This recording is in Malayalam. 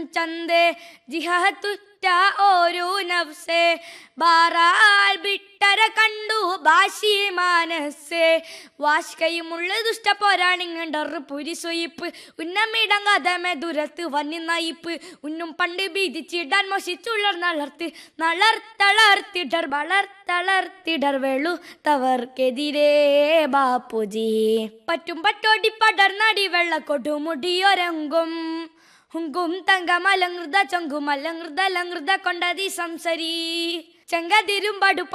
ചന്തേ ജിഹത്തുറ്റ ഓരോ നഫ്സേ ബാറാൽ വിട്ടര കണ്ടു ബാശി മാനസേ വാഷ്കയുമുള്ള ദുഷ്ട പോരാണിങ്ങണ്ടറ് പുരിസൊയിപ്പ് ഉന്നമിടങ്ങാതമേ ദുരത്ത് വന്നി നയിപ്പ് ഉന്നും പണ്ട് ഭീതിച്ചിടാൻ മൊശിച്ചുള്ളർ നളർത്ത് നളർത്തളർത്തിടർ വളർത്തളർത്തിടർ വെളു തവർക്കെതിരേ ബാപ്പുജി പറ്റും പട്ടോടി പടർന്നടി വെള്ളക്കൊട്ടുമുടിയൊരങ്കും ഹുങ്കും തങ്കമലങ്കൃത ചൊങ്കുമലങ്കൃത ലങ്കൃത കൊണ്ടതി സംസരി ചെങ്കതിരും പടു